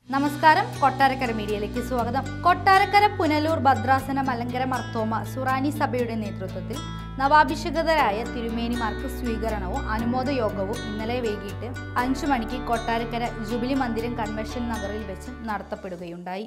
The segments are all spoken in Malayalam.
നമസ്കാരം കൊട്ടാരക്കര മീഡിയയിലേക്ക് സ്വാഗതം കൊട്ടാരക്കര പുനലൂർ ഭദ്രാസന മലങ്കര മർത്തോമ സുറാനി സഭയുടെ നേതൃത്വത്തിൽ നവാഭിഷേകതരായ തിരുമേനിമാർക്ക് സ്വീകരണവും അനുമോദ യോഗവും ഇന്നലെ വൈകിട്ട് അഞ്ചു മണിക്ക് കൊട്ടാരക്കര ജുബിലി മന്ദിരം കൺവെൻഷൻ നഗറിൽ വെച്ച് നടത്തപ്പെടുകയുണ്ടായി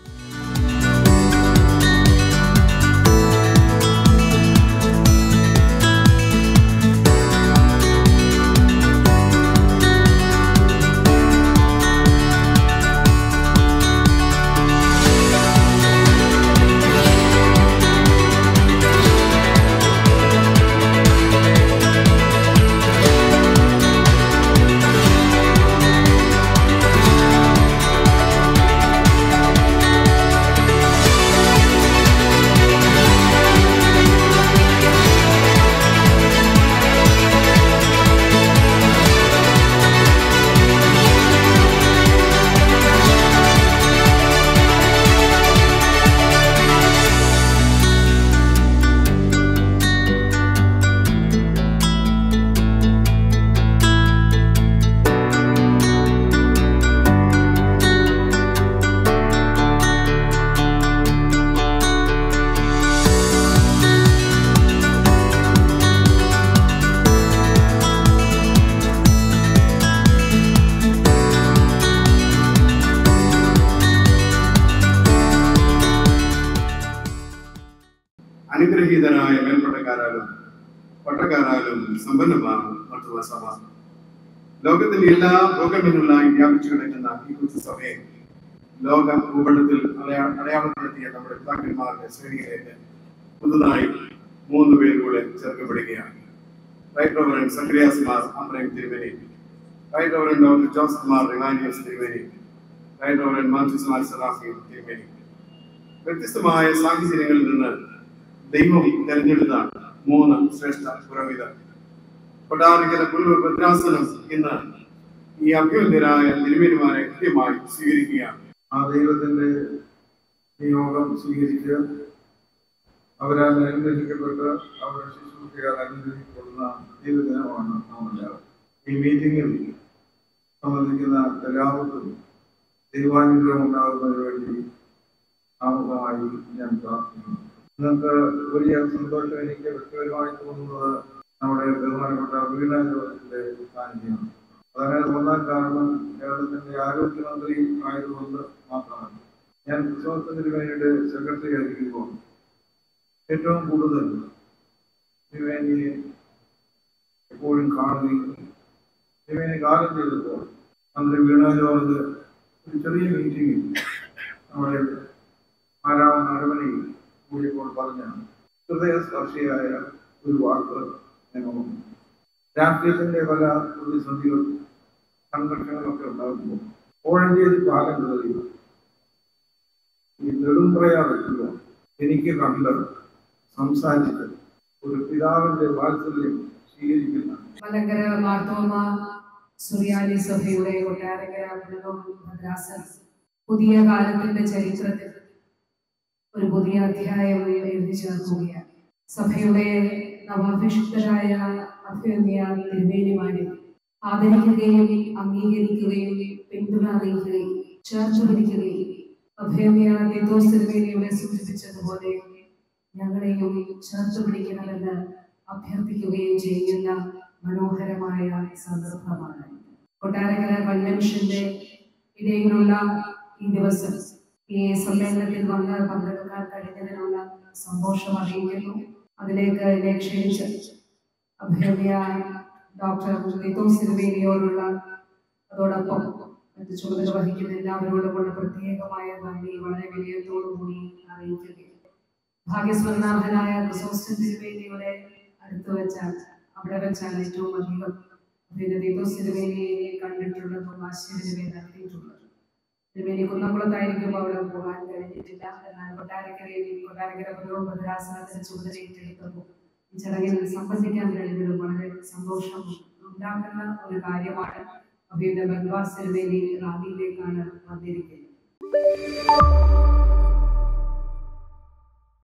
അനുഗ്രഹീതനായ മേൽപ്പട്ടക്കാരാലും പട്ടക്കാരാലും സമ്പന്നമാണ് മറ്റുള്ള സഭ ലോകത്തിന്റെ എല്ലാ ഭൂഖണ്ഡങ്ങളിലായി വ്യാപിച്ചു കിടക്കുന്ന ഈ കൊച്ചു സഭയെ ലോക ഭൂപടത്തിൽ അടയാ- അടയാളപ്പെടുത്തിയ നമ്മുടെ പിതാക്കന്മാരുടെ ശ്രേണിയിലേക്ക് പുതുതായി മൂന്ന് പേര് കൂടെ ചേർക്കപ്പെടുകയാണ് റൈറ്റ് റവറൻ സക്രിയാസ് മാർ അമ്രയം തിരുമേനി right reverend doctor Joseph Mar Ivanios തിരുമേനി റൈറ്റ് റവറൻ മാത്യുസ് മാർ സറാഫി തിരുമേനി വ്യത്യസ്തമായ സാഹചര്യങ്ങളിൽ നിന്ന് ദൈവം തെരഞ്ഞെടുത്ത മൂന്ന് ശ്രേഷ്ഠ പുരോഹിതർ കൊട്ടാരക്കര പുല്ലൂർ ഭദ്രാസനം ഇന്ന് ഈ അഭ്യുന്നരായ തിരുമേനിമാരെ കൃത്യമായി സ്വീകരിക്കുകയാണ് ആ ദൈവത്തിന്റെ നിയോഗം സ്വീകരിച്ച് അവരാൽ അനുഗ്രഹിക്കപ്പെട്ട് അവരുടെ ശുശ്രൂഷയാൽ അനുഗ്രഹിക്കപ്പെടുന്ന ദൈവദിനമാണ് നാം എല്ലാവരും ഈ മീറ്റിംഗിൽ സംബന്ധിക്കുന്ന എല്ലാവർക്കും ദൈവാനുഗ്രഹം ഉണ്ടാകുന്നതിന് വേണ്ടി ആമുഖമായി ഞാൻ പ്രാർത്ഥിക്കുന്നു ഇന്നത്തെ വലിയ സന്തോഷം എനിക്ക് വ്യക്തിപരമായി തോന്നുന്നത് നമ്മുടെ ബഹുമാനപ്പെട്ട വീണ ജോസഫിന്റെ സാന്നിധ്യമാണ് അതിന് തോന്നാൻ കാരണം കേരളത്തിന്റെ ആരോഗ്യമന്ത്രി ആയതുകൊണ്ട് മാത്രമാണ് ഞാൻ ക്രിസ്തോസ് തിരുവേനിയുടെ സെക്രട്ടറി ആയിരിക്കുമ്പോൾ ഏറ്റവും കൂടുതൽ തിരുവേനിയെ എപ്പോഴും കാണുകയും തിരുവേനി കാലം ചെയ്തപ്പോൾ മന്ത്രി വീണ ജോർജ് ഒരു ചെറിയ മീറ്റിംഗിൽ നമ്മുടെ ആരാമ അരമനയിൽ കൂടിയപ്പോൾ പറഞ്ഞ ഹൃദയസ്പർശിയായ ഒരു വാക്ക് ഞാൻ ഓർക്കുന്നു രാഷ്ട്രീയത്തിന്റെ പല പ്രതിസന്ധികളും സംഘർഷങ്ങളൊക്കെ ഉണ്ടാകുമ്പോൾ കോഴഞ്ചേരി പാലം കയറി ഈ നെടുംപ്രയാർ എത്തുമ്പോൾ എനിക്ക് കണ്ട് സംസാരിച്ച് ഒരു പിതാവിന്റെ വാത്സല്യം സ്വീകരിക്കുന്ന മലങ്കര മാർത്തോമ സുറിയാനി സഭയുടെ കൊട്ടാരക്കര പുനലൂർ ഭദ്രാസനം പുതിയ കാലത്തിന്റെ ചരിത്രത്തിൽ ഒരു പുതിയ അധ്യായം എഴുതി ചേർക്കുകയാണ് സഭയുടെ നവാഭിഷിക്തരായ അഭ്യന്യ തിരുവേലിമാരെ ആദരിക്കുകയും അംഗീകരിക്കുകയും പിന്തുണ അറിയിക്കുകയും ചേർത്ത് പിടിക്കുകയും അഭ്യന്യ തിത്തോസ് തിരുവേലിയുടെ സൂചിപ്പിച്ചതുപോലെ ഞങ്ങളെയും ചേർത്ത് പിടിക്കണമെന്ന് അഭ്യർത്ഥിക്കുകയും ചെയ്യുന്ന മനോഹരമായ സന്ദർഭമാണ് കൊട്ടാരക്കര കൺവെൻഷന്റെ ഇടയിലുള്ള ഈ ദിവസം ഈ സമ്മേളനത്തിൽ വന്ന് പങ്കെടുക്കാൻ കഴിഞ്ഞതിനുള്ള സന്തോഷം അറിയിക്കുന്നു അതിലേക്ക് എന്നെ ക്ഷണിച്ച് അഭ്യർത്ഥിയ ഡോക്ടർ നിതോസ് സിറുവേലിയോടുള്ള അതോടൊപ്പം മറ്റു ചുമതല വഹിക്കുന്ന എല്ലാവരോടുമുള്ള പ്രത്യേകമായ നന്ദി വളരെ വിനയത്തോടുകൂടി അറിയിക്കുകയും ഭാഗ്യസ്മരണാർഹനായ ക്രിസോസ്റ്റൻ തിരുവേലിയുടെ അടുത്ത് വെച്ചാൽ അവിടെ വെച്ചാണ് ഏറ്റവും അധികം പിന്നെ ദീപസ് തിരുവേലിയെ കണ്ടിട്ടുള്ളതും ആശയവിനിമയം നടത്തിയിട്ടുള്ളത് തിരുവേലി കുന്നംകുളത്തായിരിക്കുമ്പോൾ അവിടെ പോകാൻ കഴിഞ്ഞിട്ടില്ല എന്നാൽ കൊട്ടാരക്കരയിൽ കൊട്ടാരക്കര പുനൂർ ഭദ്രാസനത്തിന് ചുമതല ഏറ്റെടുത്തപ്പോൾ ഈ ചടങ്ങിൽ സംബന്ധിക്കാൻ കഴിഞ്ഞതിൽ വളരെ സന്തോഷം ഉണ്ടാക്കുന്ന ഒരു കാര്യമാണ് അഭിയുടെ ബൽവാസ് തിരുവേലി റാന്നിയിലേക്കാണ് വന്നിരിക്കുന്നത്